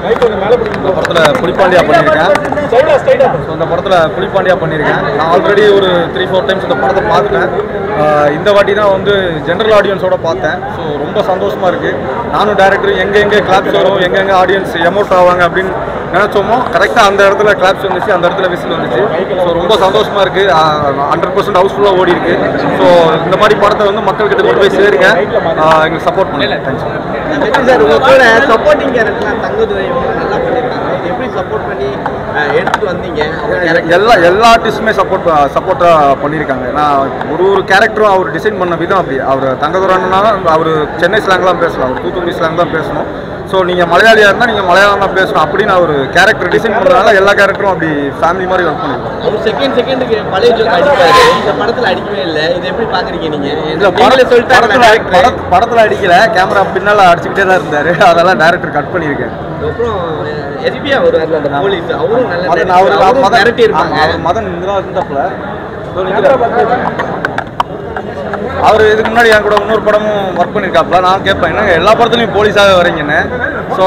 இந்த படத்தில் புலிப்பாண்டியா பண்ணியிருக்கேன் ஸோ இந்த படத்தில் புலிப்பாண்டியா பண்ணியிருக்கேன் நான் ஆல்ரெடி ஒரு த்ரீ ஃபோர் டைம்ஸ் இந்த படத்தை பார்த்துட்டேன் ஆஹ் இந்த வாட்டி தான் வந்து ஜென்ரல் ஆடியன்ஸோட பார்த்தேன் ஸோ ரொம்ப சந்தோஷமாக இருக்குது நானும் டேரக்டர் எங்கே எங்கே கிளாப்ஸ் வரும் எங்கெங்கே ஆடியன்ஸ் எமோட் ஆவாங்க அப்படின்னு நினச்சோமோ கரெக்டாக அந்த இடத்துல கிளாப்ஸ் வந்துச்சு அந்த இடத்துல விசில் வந்துச்சு ஸோ ரொம்ப சந்தோஷமாக இருக்குது ஹண்ட்ரட் பர்சன்ட் ஹவுஸ்ஃபுல்லாக ஓடி இருக்கு ஸோ இந்த மாதிரி படத்தை வந்து மக்கள்கிட்ட கொண்டு போய் சேருங்க ஆஹ் எங்களுக்கு சப்போர்ட் பண்ணுங்க தேங்க்ஸ் எப்படி சார் உங்க கூட சப்போர்ட்டிங் கேரக்டர்லாம் தங்கதுரை இவங்க நல்லா பண்ணியிருக்காங்க இது எப்படி சப்போர்ட் பண்ணி அஹ், எடுத்துட்டு வந்தீங்க அவங்க character- எல்லா எல்லா ஆர்டிஸ்ட்டுமே சப்போர்ட் சப்போர்ட்டாக பண்ணியிருக்காங்க ஏன்னா ஒரு ஒரு கேரக்டரும் அவர் டிசைன் பண்ண விதம் அப்படி அவர் தங்கதுரன்னா அவர் சென்னை ஸ்லாங்லாம் பேசலாம் அவர் தூத்துக்குடி ஸ்லாங் தான் பேசணும் ஸோ நீங்கள் மலையாளியாக இருந்தால் நீங்கள் மலையாளம் தான் பேசணும் அப்படின்னு அவர் கேரக்டர் டிசைன் பண்ணுறதுனால எல்லா கேரக்டரும் அப்படி ஃபேமிலி மாதிரி ஒர்க் பண்ணியிருக்காங்க ஒரு செகண்ட் செகண்டுக்கு பழைய ஜோக் அடிப்பாரு இந்த படத்துல அடிக்கவே இல்லை இதை எப்படி பாக்குறீங்க நீங்க இல்லை நீங்களே சொல்லிட்டாரு படத்தில் director. படத் படத்தில் அடிக்கல கேமரா பின்னால் அடிச்சுக்கிட்டே தான் இருந்தார் அதெல்லாம் டேரக்டர் கட் பண்ணியிருக்கேன் அப்புறம் எஸ்பியா வருவார்ல அந்த போலீஸ் அவரும் நல்ல மதன் director. அவர் அவரும் மதன் மிரட்டி இருப்பாங்க ஆமா, அவர் மதன் இதெல்லாம் இருந்தாப்புல இதோ நிக்கிறாரு. அவர் இதுக்கு முன்னாடி என் கூட இன்னொரு படமும் ஒர்க் பண்ணியிருக்காப்புல நான் கேட்பேன் என்னங்க எல்லா படத்துலையும் போலீஸாகவே வரீங்கன்னு ஸோ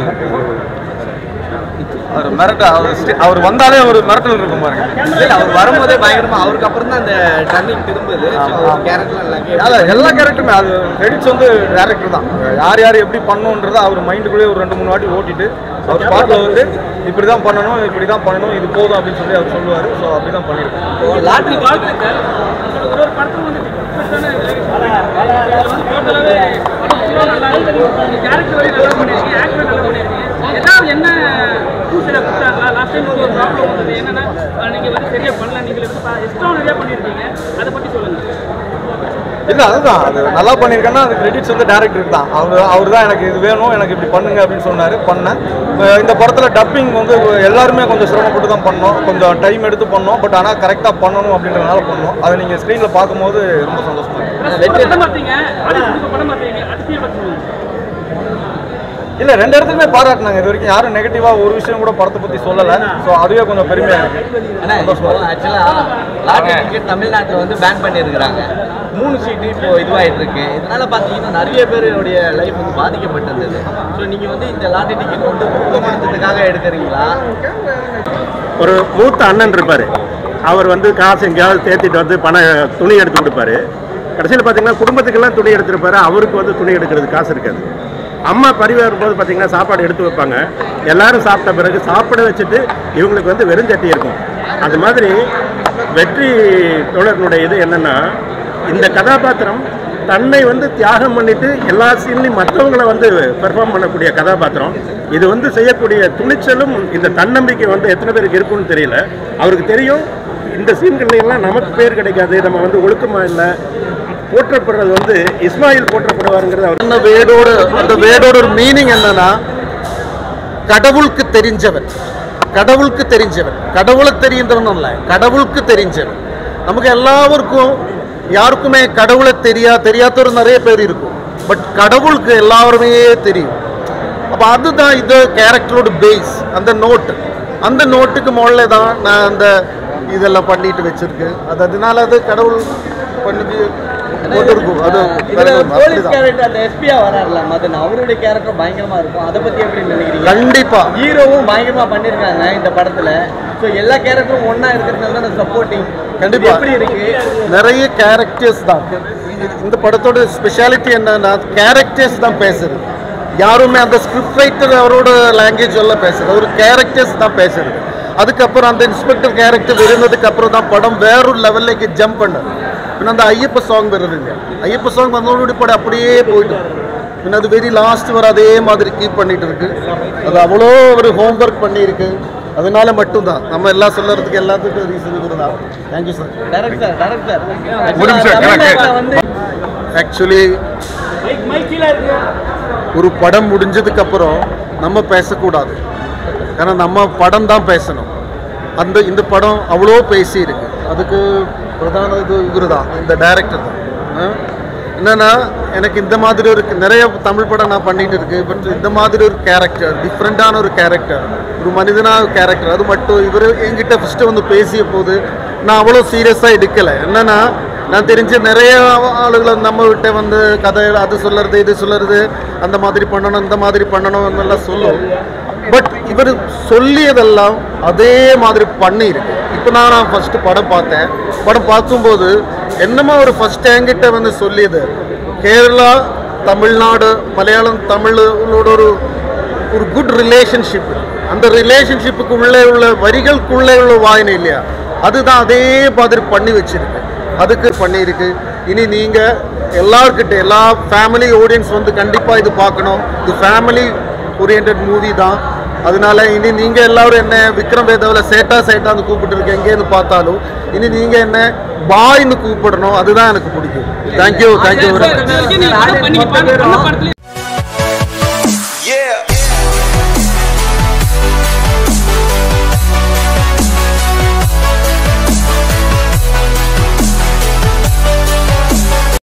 அவர் மிரட்ட அவர் ஸ்டே- அவர் வந்தாலே ஒரு மிரட்டல் இருக்கும் பாருங்க இல்ல, இல்ல, அவர் வரும்போதே பயங்கரமா அவருக்கு அப்புறம் தான் அந்த டர்னிங் திரும்புது கேரக்டர் எல்லாம் அதான் எல்லா கேரக்டருமே அது கிரெடிட்ஸ் வந்து டேரக்டர் தான் யார் யார் எப்படி பண்ணணுன்றதை அவர் மைண்டுக்குள்ளேயே ஒரு ரெண்டு மூணு வாட்டி ஓட்டிட்டு அவர் ஸ்பாட்டில் வந்து இப்படி தான் பண்ணணும் இப்படி தான் பண்ணணும் இது போதும் அப்படின்னு சொல்லி அவர் சொல்லுவார் ஸோ அப்படி தான் பண்ணியிருக்கோம் லாட்ரி ஒரு ஒரு படத்துல வந்து டிஃப்ரெண்டான வந்து டோட்டலாகவே படம் ஃபுல்லாக நல்லா இருக்கு கேரக்டர் வரையும் நல்லா பண்ணியிருக்கீங்க ஆக்டர் நல்லா பண்ணியிருக்கீங்க ஏதாவது என்ன பூசில கொடுத்தாங்களா லாஸ்ட் டைம் ஒரு ப்ராப்ளம் வந்தது என்னன்னா அஹ் நீங்க வந்து சரியா பண்ணல நீங்க எக்ஸ்ட்ரா நிறையா பண்ணியிருக்கீங்க அதை பற்றி சொல்லுங்க இல்லை அதுதான் அது நல்லா பண்ணியிருக்கேன்னா அது கிரெடிட்ஸ் வந்து டேரக்டருக்கு தான் அவர் அவர் தான் எனக்கு இது வேணும் எனக்கு இப்படி பண்ணுங்க அப்படின்னு சொன்னார் பண்ணேன் இப்ப இந்த படத்தில் டப்பிங் வந்து எல்லாருமே கொஞ்சம் சிரமப்பட்டு தான் பண்ணோம் கொஞ்சம் டைம் எடுத்து பண்ணோம் பட் ஆனால் கரெக்டாக பண்ணணும் அப்படின்றதுனால பண்ணோம் அதை நீங்கள் ஸ்க்ரீனில் பார்க்கும்போது ரொம்ப சந்தோஷமா இருக்கு படம் பார்த்தீங்க அடுத்து படம் பார்த்தீங்க அடுத்து பற்றி சொல்லுங்க இல்லை ரெண்டு இடத்துக்குமே பாராட்டினாங்க இது வரைக்கும் யாரும் நெகட்டிவாக ஒரு விஷயம் கூட படத்தை பற்றி சொல்லலை ஸோ அதுவே கொஞ்சம் பெருமையாக இருக்கு ஆனா இப்போ ஆக்சுவலா லாட்டரி டிக்கெட் தமிழ்நாட்டுல வந்து பேன் பண்ணியிருக்கிறாங்க மூணு சீட்டு இப்போ இதுவாயிட்டு இருக்கு இதனால பாத்தீங்கன்னா நிறைய பேருடைய லைஃப் வந்து பாதிக்கப்பட்டிருந்தது ஸோ நீங்க வந்து இந்த லாட்டரி டிக்கெட் வந்து ஊக்கப்படுத்துறதுக்காக எடுக்கிறீங்களா ஒரு மூத்த அண்ணன் இருப்பார் அவர் வந்து காசு எங்கேயாவது தேத்திட்டு வந்து பணம் துணி எடுத்து கொடுப்பாரு கடைசியில் பார்த்தீங்கன்னா குடும்பத்துக்கெல்லாம் துணி எடுத்திருப்பாரு அவருக்கு வந்து துணி எடுக்கிறது காசு இருக்காது அம்மா பரிவு வரும்போது பார்த்தீங்கன்னா சாப்பாடு எடுத்து வைப்பாங்க எல்லாரும் சாப்பிட்ட பிறகு சாப்பிட வச்சுட்டு இவங்களுக்கு வந்து வெறுஞ்சட்டி இருக்கும் அது மாதிரி வெற்றி தொடர்னுடைய இது என்னன்னா இந்த கதாபாத்திரம் தன்னை வந்து தியாகம் பண்ணிட்டு எல்லா சீன்லையும் மற்றவங்களை வந்து பெர்ஃபார்ம் பண்ணக்கூடிய கதாபாத்திரம் இது வந்து செய்யக்கூடிய துணிச்சலும் இந்த தன்னம்பிக்கை வந்து எத்தனை பேருக்கு இருக்கும்னு தெரியல அவருக்கு தெரியும் இந்த சீன்கள்ல எல்லாம் நமக்கு பேர் கிடைக்காது நம்ம வந்து ஒழுக்கமா இல்லை போற்றப்படுறது வந்து இஸ்மாயில் போற்றப்படுவாருங்கிறது அவர் அந்த வேடோட அந்த வேடோட ஒரு மீனிங் என்னன்னா கடவுளுக்கு தெரிஞ்சவன் கடவுளுக்கு தெரிஞ்சவன் கடவுளை தெரிந்தவன் அல்ல கடவுளுக்கு தெரிஞ்சவன் நமக்கு எல்லாருக்கும் யாருக்குமே கடவுளை தெரியா தெரியாதவர் நிறைய பேர் இருக்கும் பட் கடவுளுக்கு எல்லாருமே தெரியும் அப்போ அதுதான் இது கேரக்டரோட பேஸ் அந்த நோட்டு அந்த நோட்டுக்கு முதல்ல தான் நான் அந்த இதெல்லாம் பண்ணிட்டு வச்சிருக்கேன் அது அதனால அது கடவுள் பண்ணி போட்டிருக்கும் அது இதுல போலீஸ் அப்படிதான். கேரக்டர் அந்த எஸ்பியா வராருல மதன் அவருடைய கேரக்டர் பயங்கரமா இருக்கும் அதை பத்தி எப்படி நினைக்கிறீங்க கண்டிப்பா ஹீரோவும் பயங்கரமா பண்ணிருக்காங்க இந்த படத்துல ஸோ எல்லா கேரக்டரும் ஒண்ணா இருக்கிறதுனால தான் சப்போர்ட்டிங் கண்டிப்பா. எப்படி இருக்கு நிறைய கேரக்டர்ஸ் தான் இது- இந்த படத்தோட ஸ்பெஷாலிட்டி என்னன்னா கேரக்டர்ஸ் தான் பேசுறது யாருமே அந்த ஸ்கிரிப்ட் ரைட்டர் அவரோட லாங்குவேஜ் எல்லாம் பேசுறது ஒரு கேரக்டர்ஸ் தான் பேசுறது அதுக்கப்புறம் அந்த இன்ஸ்பெக்டர் கேரக்டர் இருந்ததுக்கு அப்புறம் தான் படம் வேறொரு லெவல்லேக்கு ஜம்ப் பண்ணது பின்ன அந்த ஐயப்ப சாங் வருதுங்க ஐயப்ப சாங் வந்தோடு படம் அப்படியே போயிட்டு பின்ன அது வெரி லாஸ்ட் வர அதே மாதிரி கீப் பண்ணிட்டு இருக்கு அது அவ்வளோ ஒரு ஹோம்ஒர்க் பண்ணியிருக்கு அதனால மட்டும்தான் நம்ம எல்லாம் சொல்றதுக்கு எல்லாத்துக்கும் ரீசன் இதுதான் thank you sir direct sir direct sir ஒரு நிமிஷம், தமிழ்நாட்டுல வந்து ஆக்சுவலி ஒரு படம் முடிஞ்சதுக்கு அப்புறம் நம்ம பேசக்கூடாது ஏன்னா நம்ம படம் தான் பேசணும் அந்த இந்த படம் அவ்வளோ பேசியிருக்கு அதுக்கு பிரதான இது இவரு தான் இந்த டைரக்டர் தான் ஆ? என்னன்னா எனக்கு இந்த மாதிரி ஒரு நிறைய தமிழ் படம் நான் பண்ணிட்டு இருக்கு பட் இந்த மாதிரி ஒரு கேரக்டர் டிஃப்ரெண்டான ஒரு கேரக்டர் ஒரு மனிதனான கேரக்டர் அது மட்டும் இவர் என்கிட்ட ஃபஸ்ட்டு வந்து பேசிய போது நான் அவ்வளோ சீரியஸாக எடுக்கலை என்னன்னா நான் தெரிஞ்ச நிறைய ஆளுகள் நம்ம கிட்ட வந்து கதை அது சொல்லுறது இது சொல்லுறது அந்த மாதிரி பண்ணணும் இந்த மாதிரி பண்ணணும் எல்லாம் சொல்லும் பட் இவர் சொல்லியதெல்லாம் அதே மாதிரி பண்ணியிருக்கு இப்போ நான் நான் ஃபஸ்ட்டு படம் பார்த்தேன் படம் பார்க்கும்போது என்னமோ ஒரு ஃபஸ்ட் என்கிட்ட வந்து சொல்லியது கேரளா தமிழ்நாடு மலையாளம் தமிழோட ஒரு ஒரு குட் ரிலேஷன்ஷிப் அந்த ரிலேஷன்ஷிப்புக்கு உள்ளே உள்ள வரிகளுக்குள்ளே உள்ள வாயனை இல்லையா அதுதான் அதே மாதிரி பண்ணி வச்சிருக்கு அதுக்கு பண்ணியிருக்கு இனி நீங்கள் எல்லார்கிட்ட எல்லா ஃபேமிலி ஆடியன்ஸ் வந்து கண்டிப்பாக இது பார்க்கணும் இது ஃபேமிலி ஓரியன்ட் மூவி தான் அதனால இனி நீங்கள் எல்லாரும் என்ன விக்ரம் வேதாவில் சேட்டா சேட்டான்னு கூப்பிட்டு இருக்கேன் எங்கேருந்து பார்த்தாலும் இனி நீங்கள் என்ன பாய்னு கூப்பிடணும் அதுதான் எனக்கு பிடிக்கும் தேங்க்யூ தேங்க்யூ வெரி மச் நீங்க படம் பண்ணி பண்ண படத்துல